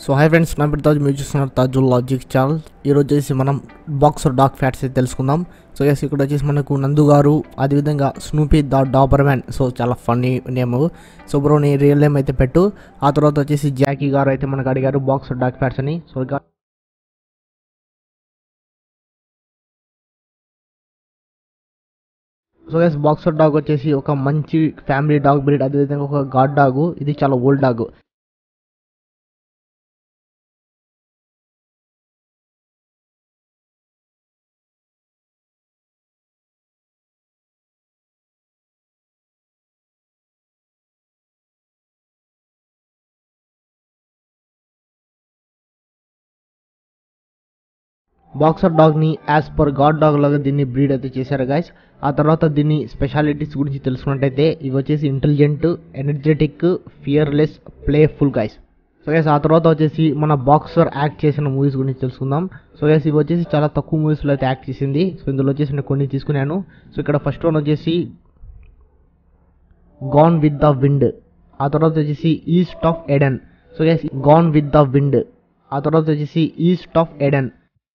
so hi friends నా పేరు తాజ్ మీరు చూస్తున్నారు తాజుల్ లాజిక్ ఛానల్ ఈరోజు వచ్చేసి మనం బాక్సర్ డాగ్ ఫ్యాట్స్ అయితే తెలుసుకుందాం సో ఎస్ ఇక్కడ వచ్చేసి మనకు నందు గారు అదేవిధంగా Snoopy the Doberman so చాలా ఫన్నీ నేమ్ సో బ్రో నీ రియల్ నేమ్ అయితే పెట్టు ఆ తర్వాత వచ్చేసి జాకీ గారు అయితే మనకు అడిగారు బాక్సర్ డాగ్ ఫ్యాట్స్ అని సో గా- సో గైస్ బాక్సర్ డాగ్ వచ్చేసి ఒక మంచి ఫ్యామిలీ డాగ్ బ్రీడ్ అదేవిధంగా ఒక గాడ్ డాగ్ ఇది చాలా ఓల్డ్ డాగ్ బాక్సర్ డాగ్ని యాజ్ పర్ గాడ్ డాగ్ లాగా దీన్ని బ్రీడ్ అయితే చేశారు గాయస్ ఆ తర్వాత దీన్ని స్పెషాలిటీస్ గురించి తెలుసుకున్నట్టయితే ఇవి వచ్చేసి intelligent energetic fearless playful guys so guys ఆ తర్వాత వచ్చేసి మన బాక్సర్ యాక్ట్ చేసిన మూవీస్ గురించి తెలుసుకుందాం సో గైస్ ఇవి వచ్చేసి చాలా తక్కువ మూవీస్లో అయితే యాక్ట్ చేసింది సో ఇందులో వచ్చేసి నేను కొన్ని తీసుకున్నాను సో ఇక్కడ ఫస్ట్ వన్ వచ్చేసి గాన్ విత్ ద విండ్ ఆ తర్వాత వచ్చేసి east of Eden so guys gone with the wind ఆ తర్వాత వచ్చేసి ఈస్ట్ ఆఫ్ ఎడెన్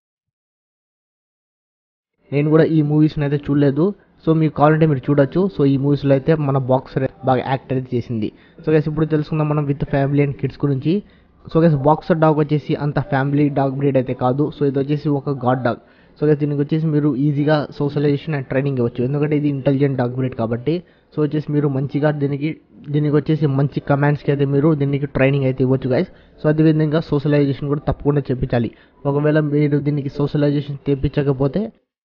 నేను కూడా ఈ మూవీస్ని అయితే చూడలేదు సో మీకు కావాలంటే మీరు చూడొచ్చు సో ఈ మూవీస్లో అయితే మన బాక్సర్ బాగా యాక్ట్ అయితే చేసింది సో గైస్ ఇప్పుడు తెలుసుకుందాం మనం విత్ ఫ్యామిలీ అండ్ కిడ్స్ గురించి సో గైస్ బాక్సర్ డాగ్ వచ్చేసి అంత ఫ్యామిలీ డాగ్ బ్రీడ్ అయితే కాదు సో ఇది వచ్చేసి ఒక గాడ్ డాగ్ సో గైస్ దీనికి వచ్చేసి మీరు ఈజీగా సోషలైజేషన్ అండ్ ట్రైనింగ్ ఇవ్వచ్చు ఎందుకంటే ఇది ఇంటెలిజెంట్ డాగ్ బ్రీడ్ కాబట్టి సో వచ్చేసి మీరు మంచిగా దీనికి దీనికి వచ్చేసి మంచి కమాండ్స్కి అయితే మీరు దీనికి ట్రైనింగ్ అయితే ఇవ్వచ్చు గైస్ సో అదేవిధంగా సోషలైజేషన్ కూడా తప్పకుండా చెప్పించాలి ఒకవేళ మీరు దీనికి సోషలైజేషన్ తెప్పించకపోతే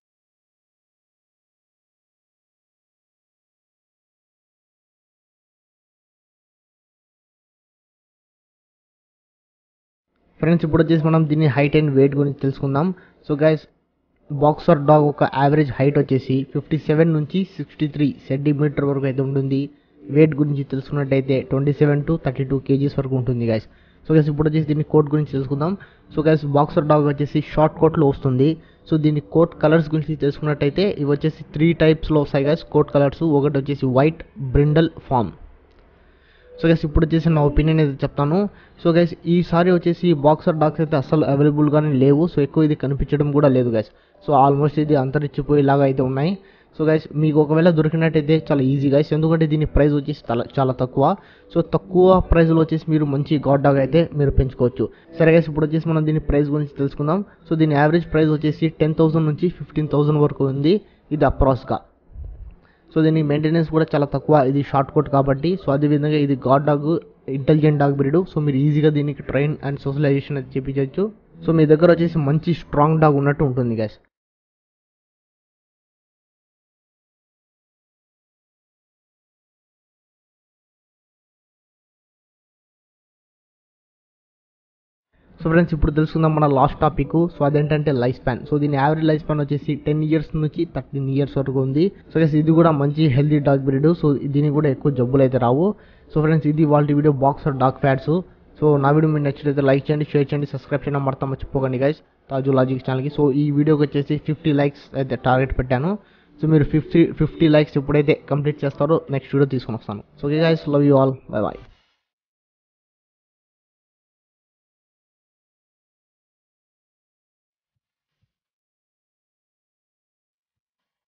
ఫ్రెండ్స్ ఇప్పుడు వచ్చేసి మనం దీని హైట్ అండ్ వెయిట్ గురించి తెలుసుకుందాం సో గైస్ బాక్సర్ డాగ్ ఒక యావరేజ్ హైట్ వచ్చేసి ఫిఫ్టీ సెవెన్ నుంచి సిక్స్టీ త్రీ సెంటీమీటర్ వరకు అయితే ఉంటుంది వెయిట్ గురించి తెలుసుకున్నట్టయితే twenty seven to thirty two kgs వరకు ఉంటుంది గైస్ సో గైస్ ఇప్పుడు వచ్చేసి దీని కోట్ గురించి తెలుసుకుందాం సో గైస్ బాక్సర్ డాగ్ వచ్చేసి షార్ట్ కోట్లో వస్తుంది సో దీని కోట్ కలర్స్ గురించి తెలుసుకున్నట్టయితే ఇవి వచ్చేసి త్రీ టైప్స్లో వస్తాయి గైస్ కోట్ కలర్స్ ఒకటి వచ్చేసి white brindle fawn so guys ఇప్పుడు వచ్చేసి నా ఒపీనియన్ అయితే చెప్తాను సో గైస్ ఈసారి వచ్చేసి బాక్సర్ డాగ్స్ అయితే అస్సలు అవైలబుల్గానే లేవు సో ఎక్కువ ఇది కనిపించడం కూడా లేదు గైస్ సో ఆల్మోస్ట్ ఇది అంతరించిపోయేలాగా అయితే ఉన్నాయి సో గైస్ మీకు ఒకవేళ దొరికినట్టయితే చాలా ఈజీ గైస్ ఎందుకంటే దీని ప్రైస్ వచ్చేసి చాలా చాలా తక్కువ సో తక్కువ ప్రైస్లో వచ్చేసి మీరు మంచి గాడ్ డాగ్ అయితే మీరు పెంచుకోవచ్చు సరే గైస్ ఇప్పుడు వచ్చేసి మనం దీని ప్రైస్ గురించి తెలుసుకుందాం సో దీని యావరేజ్ ప్రైస్ వచ్చేసి టెన్ థౌసండ్ నుంచి ఫిఫ్టీన్ థౌసండ్ వరకు ఉంది ఇది అప్రాక్స్గా సో దీని మెయింటెనెన్స్ కూడా చాలా తక్కువ ఇది షార్ట్ కోట్ కాబట్టి సో అదేవిధంగా ఇది guard dog intelligent dog breed so మీరు ఈజీగా దీనికి ట్రైన్ అండ్ సోషలైజేషన్ అయితే చేపించవచ్చు సో మీ దగ్గర వచ్చేసి మంచి స్ట్రాంగ్ డాగ్ ఉన్నట్టు ఉంటుంది గైస్ సో ఫ్రెండ్స్ ఇప్పుడు తెలుసుకుందాం మన లాస్ట్ టాపిక్ సో అదేంటంటే లైఫ్ స్పాన్ సో దీని యావరేజ్ లైఫ్ స్పాన్ వచ్చేసి టెన్ ఇయర్స్ నుంచి థర్టీన్ ఇయర్స్ వరకు ఉంది సో గైస్ ఇది కూడా మంచి హెల్తీ డాగ్ బ్రీడ్ సో దీనికి కూడా ఎక్కువ జబ్బులు అయితే రావు సో ఫ్రెండ్స్ ఇది వాళ్ళ video box dog facts so నా వీడియో మీరు నచ్చినైతే లైక్ చేయండి షేర్ చేయండి సబ్స్క్రైబ్ చేయడం మర్తా మర్చిపోకండి గైస్ తాజు లాజిక్ ఛానల్కి సో ఈ వీడియోకి వచ్చేసి ఫిఫ్టీ లైక్స్ అయితే టార్గెట్ పెట్టాను సో మీరు ఫిఫ్టీ ఫిఫ్టీ లైక్స్ ఎప్పుడైతే కంప్లీట్ చేస్తారో నెక్స్ట్ వీడియో తీసుకొని వస్తాను so okay guys love you all bye bye